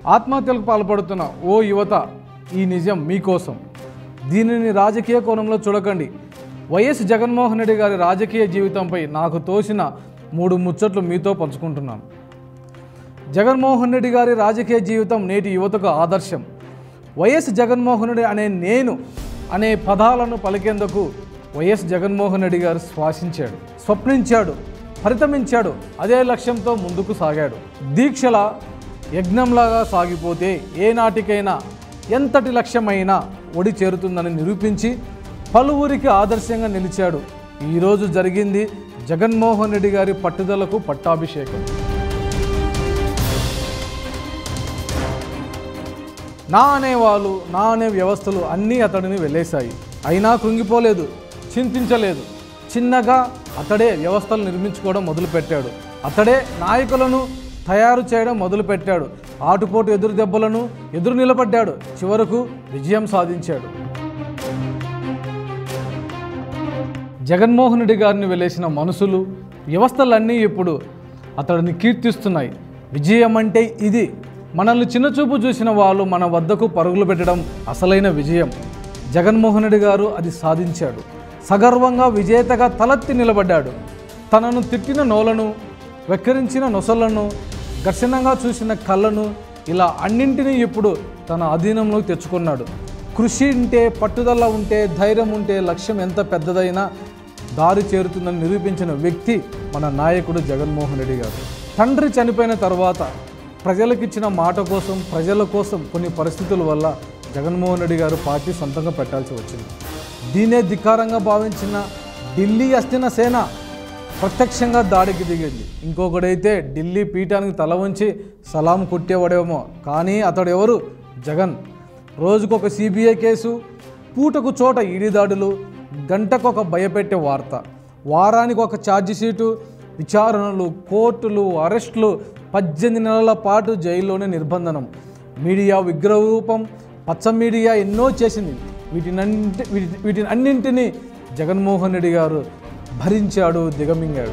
ఆత్మహత్యలకు పాల్పడుతున్న ఓ యువత ఈ నిజం మీకోసం దీనిని రాజకీయ కోణంలో చూడకండి వైఎస్ జగన్మోహన్ రెడ్డి గారి రాజకీయ జీవితంపై నాకు తోసిన మూడు ముచ్చట్లు మీతో పంచుకుంటున్నాను జగన్మోహన్ రెడ్డి గారి రాజకీయ జీవితం నేటి యువతకు ఆదర్శం వైఎస్ జగన్మోహన్ రెడ్డి అనే నేను అనే పదాలను పలికేందుకు వైఎస్ జగన్మోహన్ రెడ్డి గారు శ్వాసించాడు స్వప్నించాడు పరితమించాడు అదే లక్ష్యంతో ముందుకు సాగాడు దీక్షల యజ్ఞంలాగా సాగిపోతే ఏ నాటికైనా ఎంతటి లక్ష్యమైనా ఒడి చేరుతుందని నిరూపించి పలువురికి ఆదర్శంగా నిలిచాడు ఈరోజు జరిగింది జగన్మోహన్ రెడ్డి గారి పట్టుదలకు పట్టాభిషేకం నా అనేవాళ్ళు నా అనే వ్యవస్థలు అన్నీ అతడిని వెళ్ళేశాయి అయినా కృంగిపోలేదు చింతించలేదు చిన్నగా అతడే వ్యవస్థలు నిర్మించుకోవడం మొదలుపెట్టాడు అతడే నాయకులను తయారు చేయడం మొదలుపెట్టాడు ఆటుపోటు ఎదురు దెబ్బలను ఎదురు నిలబడ్డాడు చివరకు విజయం సాధించాడు జగన్మోహన్ రెడ్డి గారిని వెలేసిన మనసులు వ్యవస్థలన్నీ ఇప్పుడు అతడిని కీర్తిస్తున్నాయి విజయం అంటే ఇది మనల్ని చిన్నచూపు చూసిన వాళ్ళు మన వద్దకు పరుగులు పెట్టడం అసలైన విజయం జగన్మోహన్ రెడ్డి గారు అది సాధించాడు సగర్వంగా విజేతగా తలెత్తి నిలబడ్డాడు తనను తిట్టిన నోలను వెక్కిరించిన నొసలను ఘర్షణంగా చూసిన కళ్ళను ఇలా అన్నింటినీ ఇప్పుడు తన అధీనంలోకి తెచ్చుకున్నాడు కృషి ఉంటే పట్టుదల ఉంటే ధైర్యం ఉంటే లక్ష్యం ఎంత పెద్దదైనా దారి చేరుతుందని నిరూపించిన వ్యక్తి మన నాయకుడు జగన్మోహన్ రెడ్డి గారు తండ్రి చనిపోయిన తర్వాత ప్రజలకిచ్చిన మాట కోసం ప్రజల కోసం కొన్ని పరిస్థితుల వల్ల జగన్మోహన్ రెడ్డి గారు పార్టీ సొంతంగా పెట్టాల్సి వచ్చింది దీనే ధిక్కారంగా భావించిన ఢిల్లీ అస్థిన సేన ప్రత్యక్షంగా దాడికి దిగింది ఇంకొకడైతే ఢిల్లీ పీఠానికి తల వంచి సలాం కొట్టేవాడేమో కానీ అతడు ఎవరు జగన్ రోజుకొక సిబిఐ కేసు పూటకు చోట ఈడీ దాడులు గంటకొక భయపెట్టే వార్త వారానికి ఒక ఛార్జీ షీటు విచారణలు కోర్టులు అరెస్టులు పద్దెనిమిది నెలల పాటు జైల్లోనే నిర్బంధనం మీడియా విగ్రహరూపం పచ్చ మీడియా ఎన్నో చేసింది వీటినన్నింటి వీటి వీటిని అన్నింటినీ జగన్మోహన్ రెడ్డి గారు భరించాడు దిగమింగాడు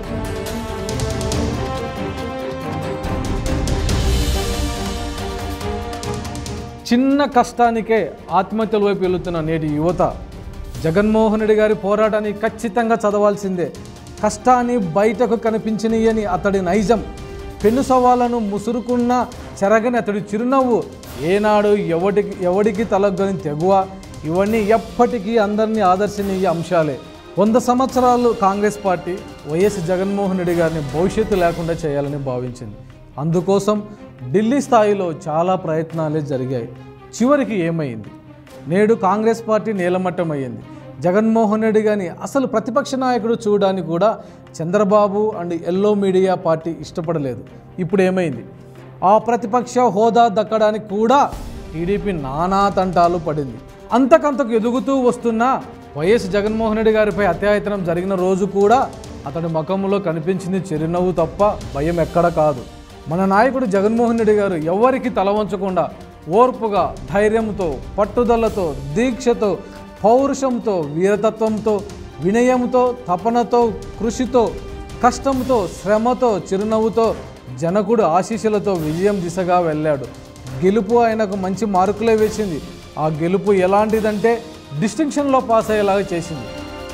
చిన్న కష్టానికే ఆత్మహత్యల వైపు వెళుతున్న నేటి యువత జగన్మోహన్ రెడ్డి గారి పోరాటాన్ని ఖచ్చితంగా చదవాల్సిందే కష్టాన్ని బయటకు కనిపించనియని అతడి నైజం పెను సవాళ్ళను ముసురుకున్న చెరగని అతడి చిరునవ్వు ఏనాడు ఎవడికి ఎవడికి తలగ్గని తెగువ ఇవన్నీ ఎప్పటికీ అందరినీ ఆదర్శనీయ అంశాలే వంద సంవత్సరాలు కాంగ్రెస్ పార్టీ వైఎస్ జగన్మోహన్ రెడ్డి గారిని భవిష్యత్తు లేకుండా చేయాలని భావించింది అందుకోసం ఢిల్లీ స్థాయిలో చాలా ప్రయత్నాలే జరిగాయి చివరికి ఏమైంది నేడు కాంగ్రెస్ పార్టీ నేలమట్టమయ్యింది జగన్మోహన్ రెడ్డి గారిని అసలు ప్రతిపక్ష నాయకుడు చూడడానికి కూడా Chandrababu and yellow media party ఇష్టపడలేదు ఇప్పుడు ఏమైంది ఆ ప్రతిపక్ష హోదా దక్కడానికి కూడా టీడీపీ నానా తంటాలు పడింది అంతకంతకు ఎదుగుతూ వస్తున్న వైఎస్ జగన్మోహన్ రెడ్డి గారిపై అత్యాయతనం జరిగిన రోజు కూడా అతడి ముఖంలో కనిపించింది చిరునవ్వు తప్ప భయం ఎక్కడ కాదు మన నాయకుడు జగన్మోహన్ రెడ్డి గారు ఎవరికి తల వంచకుండా ఓర్పుగా ధైర్యంతో పట్టుదలతో దీక్షతో పౌరుషంతో వీరతత్వంతో వినయంతో తపనతో కృషితో కష్టంతో శ్రమతో చిరునవ్వుతో జనకుడు ఆశీస్సులతో విజయం దిశగా వెళ్ళాడు గెలుపు ఆయనకు మంచి మార్కులే వేసింది ఆ గెలుపు ఎలాంటిదంటే డిస్టింక్షన్లో పాస్ అయ్యేలాగా చేసింది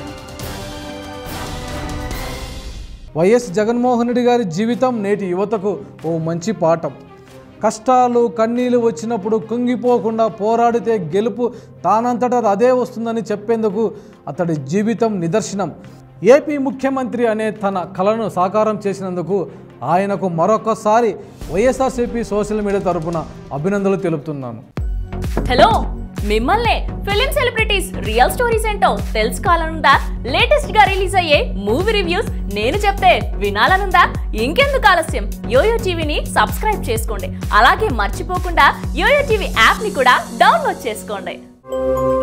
వైఎస్ జగన్మోహన్ రెడ్డి గారి జీవితం నేటి యువతకు ఓ మంచి పాఠం కష్టాలు కన్నీళ్లు వచ్చినప్పుడు కుంగిపోకుండా పోరాడితే గెలుపు తానంతటా అదే వస్తుందని చెప్పేందుకు అతడి జీవితం నిదర్శనం ఏపీ ముఖ్యమంత్రి అనే తన కలను సాకారం చేసినందుకు ఆయనకు మరొకసారి వైఎస్ఆర్సీపీ సోషల్ మీడియా తరపున అభినందనలు తెలుపుతున్నాను హలో మిమ్మల్నే ఫిలిం సెలబ్రిటీస్ రియల్ స్టోరీస్ ఏంటో తెలుసుకోవాలనుందా లేటెస్ట్ గా రిలీజ్ అయ్యే మూవీ రివ్యూస్ నేను చెప్తే వినాలనుందా ఇంకెందుకు ఆలస్యం యోయో టీవీని సబ్స్క్రైబ్ చేసుకోండి అలాగే మర్చిపోకుండా యోయో టీవీ యాప్ ని కూడా డౌన్లోడ్ చేసుకోండి